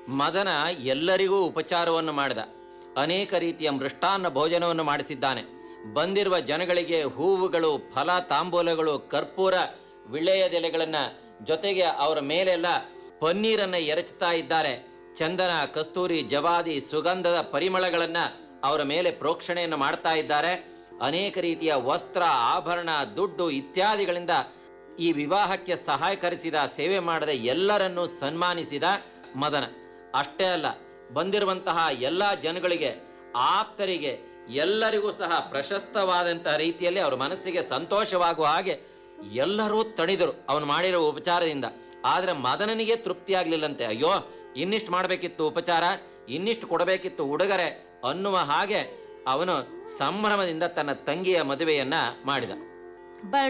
ಮದನ ಎಲ್ಲರಿಗೂ ಉಪಚಾರವನ್ನು ಮಾಡಿದ ಅನೇಕ ರೀತಿಯ ಮೃಷ್ಟಾನ್ನ ಭೋಜನವನ್ನು ಮಾಡಿಸಿದ್ದಾನೆ ಬಂದಿರುವ ಜನಗಳಿಗೆ ಹೂವುಗಳು ಫಲ ತಾಂಬೂಲಗಳು ಕರ್ಪೂರ ವಿಳೆಯದೆಲೆಗಳನ್ನ ಜೊತೆಗೆ ಅವರ ಮೇಲೆಲ್ಲ ಪನ್ನೀರನ್ನ ಎರಚ್ತಾ ಇದ್ದಾರೆ ಚಂದನ ಕಸ್ತೂರಿ ಜವಾದಿ ಸುಗಂಧದ ಪರಿಮಳಗಳನ್ನ ಅವರ ಮೇಲೆ ಪ್ರೋಕ್ಷಣೆಯನ್ನು ಮಾಡ್ತಾ ಇದ್ದಾರೆ ಅನೇಕ ರೀತಿಯ ವಸ್ತ್ರ ಆಭರಣ ದುಡ್ಡು ಇತ್ಯಾದಿಗಳಿಂದ ಈ ವಿವಾಹಕ್ಕೆ ಸಹಾಯಕರಿಸಿದ ಸೇವೆ ಮಾಡದ ಎಲ್ಲರನ್ನೂ ಸನ್ಮಾನಿಸಿದ ಮದನ ಅಷ್ಟೇ ಅಲ್ಲ ಬಂದಿರುವಂತಹ ಎಲ್ಲ ಜನಗಳಿಗೆ ಆಪ್ತರಿಗೆ ಎಲ್ಲರಿಗೂ ಸಹ ಪ್ರಶಸ್ತವಾದಂತಹ ರೀತಿಯಲ್ಲಿ ಅವರ ಮನಸ್ಸಿಗೆ ಸಂತೋಷವಾಗುವ ಹಾಗೆ ಎಲ್ಲರೂ ತಣಿದರು ಅವನು ಮಾಡಿರೋ ಉಪಚಾರದಿಂದ ಆದ್ರೆ ಮದನನಿಗೆ ತೃಪ್ತಿ ಆಗ್ಲಿಲ್ಲಂತೆ ಅಯ್ಯೋ ಇನ್ನಿಷ್ಟು ಮಾಡಬೇಕಿತ್ತು ಉಪಚಾರ ಇನ್ನಿಷ್ಟು ಕೊಡಬೇಕಿತ್ತು ಉಡುಗೊರೆ ಅನ್ನುವ ಹಾಗೆ ಅವನು ಸಂಭ್ರಮದಿಂದ ತನ್ನ ತಂಗಿಯ ಮದುವೆಯನ್ನ ಮಾಡಿದ ಬ